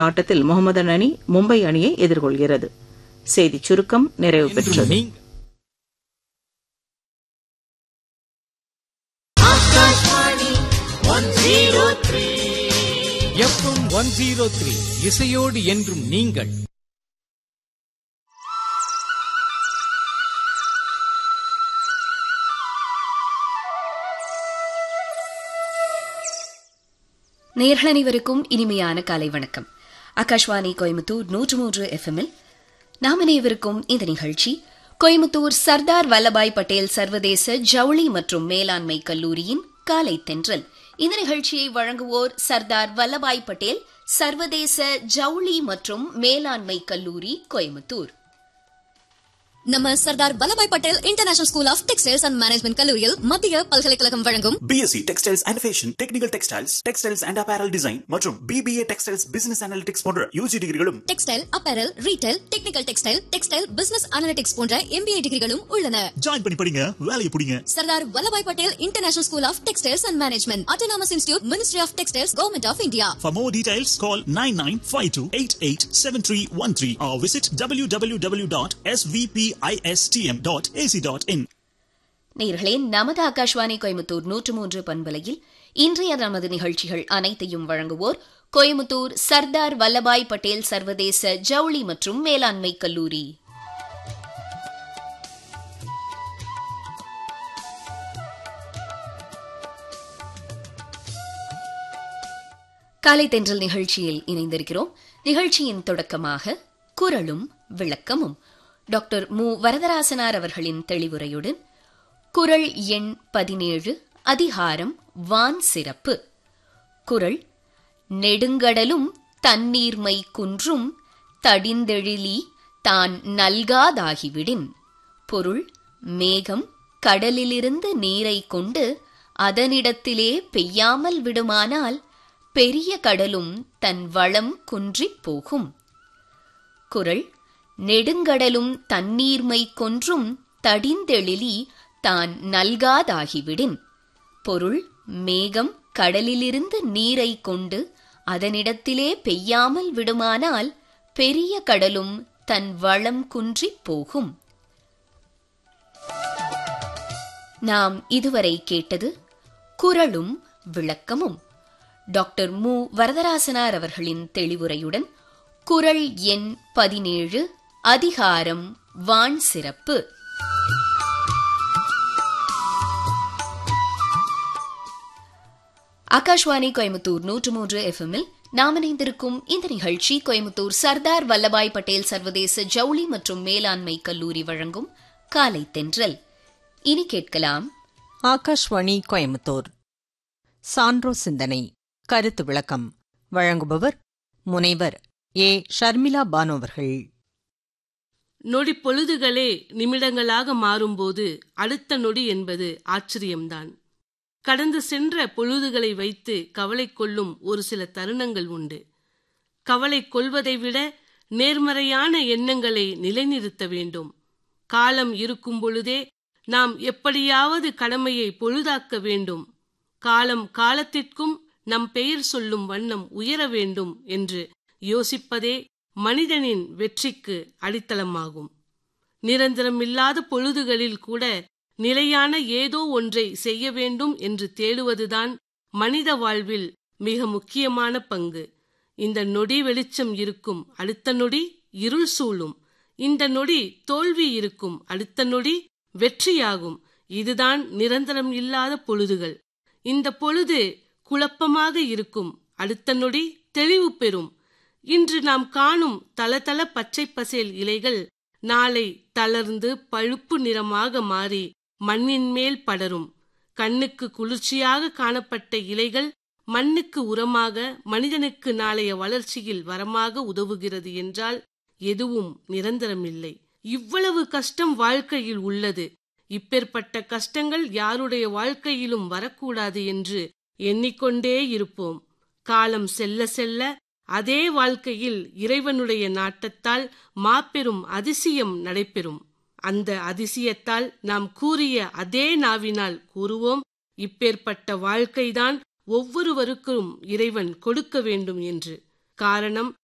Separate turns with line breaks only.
ஆட்டத்தில் முகமதன் அணி மும்பை அணியை எதிர்கொள்கிறது செய்திச் சுருக்கம் நிறைவு பெற்றது
நீங்க- எஃப்எம் ஒன் ஜீரோ த்ரீ இசையோடு என்றும் நீங்கள்
நேர்கள் அனைவருக்கும் இனிமையான காலை வணக்கம் ஆகாஷ்வாணி கோயம்புத்தூர் நூற்று மூன்று எஃப்எம்மில் நாம் இணையவிருக்கும் இந்த நிகழ்ச்சி கோயம்புத்தூர் சர்தார் வல்லபாய் பட்டேல் சர்வதேச ஜவுளி மற்றும் மேலாண்மை கல்லூரியின் காலை தென்றல் இந்த நிகழ்ச்சியை வழங்குவோர் சர்தார் வல்லபாய் பட்டேல் சர்வதேச ஜவுளி மற்றும் மேலாண்மை கல்லூரி கோயம்புத்தூர்
நம்ம Sardar Vallabhbhai Patel international school of textiles and management கல்லூரியில் மத்திய பல்கலைக்கழகம் வழங்கும்
BSc Textiles and Fashion, Technical Textiles, Textiles and Apparel Design மற்றும் BBA Textiles Business Analytics போன்ற யூஜி டிகிரிகளும்
textile apparel retail technical textile textile business analytics போன்ற எம்பிஏ டிகிரிகளும் உள்ளன
ஜாயின் பண்ணி படிங்க வேலையை பிடிங்க
Sardar Vallabhbhai Patel international school of textiles and management autonomous institute ministry of textiles government of India
For more details, call 9952887313 or visit www.svpistm.ac.in.
நேர்களே நமது ஆகாஷ்வாணி கோயம்புத்தூர் நூற்று மூன்று பண்பலையில் இன்றைய நமது நிகழ்ச்சிகள் அனைத்தையும் வழங்குவோர் கோயம்புத்தூர் சர்தார் வல்லபாய் பட்டேல் சர்வதேச ஜவுளி மற்றும் மேலாண்மை கல்லூரி காலை தென்றல் நிகழ்ச்சியில் இணைந்திருக்கிறோம் நிகழ்ச்சியின் தொடக்கமாக குரலும் விளக்கமும் டாக்டர் மு வரதராசனார் அவர்களின் தெளிவுரையுடன் குரல் எண் பதினேழு அதிகாரம் வான் சிறப்பு குரல் நெடுங்கடலும் தண்ணீர்மை குன்றும் தடிந்தெழிலி தான் நல்காதாகிவிடின் பொருள் மேகம் கடலிலிருந்து நீரை கொண்டு அதனிடத்திலே பெய்யாமல் விடுமானால் பெரிய கடலும் தன் வளம் குன்றிப் போகும் குரல் நெடுங்கடலும் தண்ணீர்மை கொன்றும் தடிந்தெழிலி தான் நல்காதாகிவிடின் பொருள் மேகம் கடலிலிருந்து நீரை கொண்டு அதனிடத்திலே பெய்யாமல் விடுமானால் பெரிய கடலும் தன் வளம் குன்றிப் போகும் நாம் இதுவரை கேட்டது குரலும் விளக்கமும் டாக்டர் மு வரதராசனார் அவர்களின் தெளிவுரையுடன் குரல் எண் பதினேழு அதிகாரம் வான் சிறப்பு ஆகாஷ்வாணி கோயம்புத்தூர் நூற்று மூன்று எஃப்எம்மில் நாம் இணைந்திருக்கும் இந்த நிகழ்ச்சி கோயம்புத்தூர் சர்தார் வல்லபாய் பட்டேல் சர்வதேச ஜவுளி மற்றும் மேலாண்மை கல்லூரி வழங்கும் காலை தென்றல் இனி கேட்கலாம்
ஆகாஷ்வாணி கோயம்புத்தூர் சான்றோ சிந்தனை கருத்து விளக்கம் வழங்குபவர் முனைவர் ஏ ஷர்மிளா பானு அவர்கள்
நொடி பொழுதுகளே நிமிடங்களாக மாறும்போது அடுத்த நொடி என்பது ஆச்சரியம்தான் கடந்து சென்ற பொழுதுகளை வைத்து கவலை கொள்ளும் ஒரு சில தருணங்கள் உண்டு கவலை கொள்வதை விட நேர்மறையான எண்ணங்களை நிலைநிறுத்த வேண்டும் காலம் இருக்கும் பொழுதே நாம் எப்படியாவது கடமையை பொழுதாக்க வேண்டும் காலம் காலத்திற்கும் நம் பெயர் சொல்லும் வண்ணம் உயர வேண்டும் என்று யோசிப்பதே மனிதனின் வெற்றிக்கு அடித்தளமாகும் நிரந்தரமில்லாத பொழுதுகளில் கூட நிலையான ஏதோ ஒன்றை செய்ய வேண்டும் என்று தேடுவதுதான் மனித வாழ்வில் மிக முக்கியமான பங்கு இந்த நொடி வெளிச்சம் இருக்கும் அடுத்த நொடி இருள் சூழும் இந்த நொடி தோல்வி இருக்கும் அடுத்த நொடி வெற்றியாகும் இதுதான் நிரந்தரம் இல்லாத பொழுதுகள் இந்த பொழுது குழப்பமாக இருக்கும் அடுத்த நொடி தெளிவு பெறும் இன்று நாம் காணும் தளதள பச்சை பசேல் இலைகள் நாளை தளர்ந்து பழுப்பு நிறமாக மாறி மண்ணின் மேல் படரும் கண்ணுக்கு குளிர்ச்சியாக காணப்பட்ட இலைகள் மண்ணுக்கு உரமாக மனிதனுக்கு நாளைய வளர்ச்சியில் வரமாக உதவுகிறது என்றால் எதுவும் நிரந்தரமில்லை இவ்வளவு கஷ்டம் வாழ்க்கையில் உள்ளது இப்பேற்பட்ட கஷ்டங்கள் யாருடைய வாழ்க்கையிலும் வரக்கூடாது என்று எண்ணிக்கொண்டே இருப்போம் காலம் செல்ல செல்ல அதே வாழ்க்கையில் இறைவனுடைய நாட்டத்தால் மாபெரும் அதிசயம் நடைபெறும் அந்த அதிசயத்தால் நாம் கூறிய அதே நாவினால் கூறுவோம் இப்பேற்பட்ட வாழ்க்கைதான் ஒவ்வொருவருக்கும் இறைவன் கொடுக்க வேண்டும் என்று காரணம்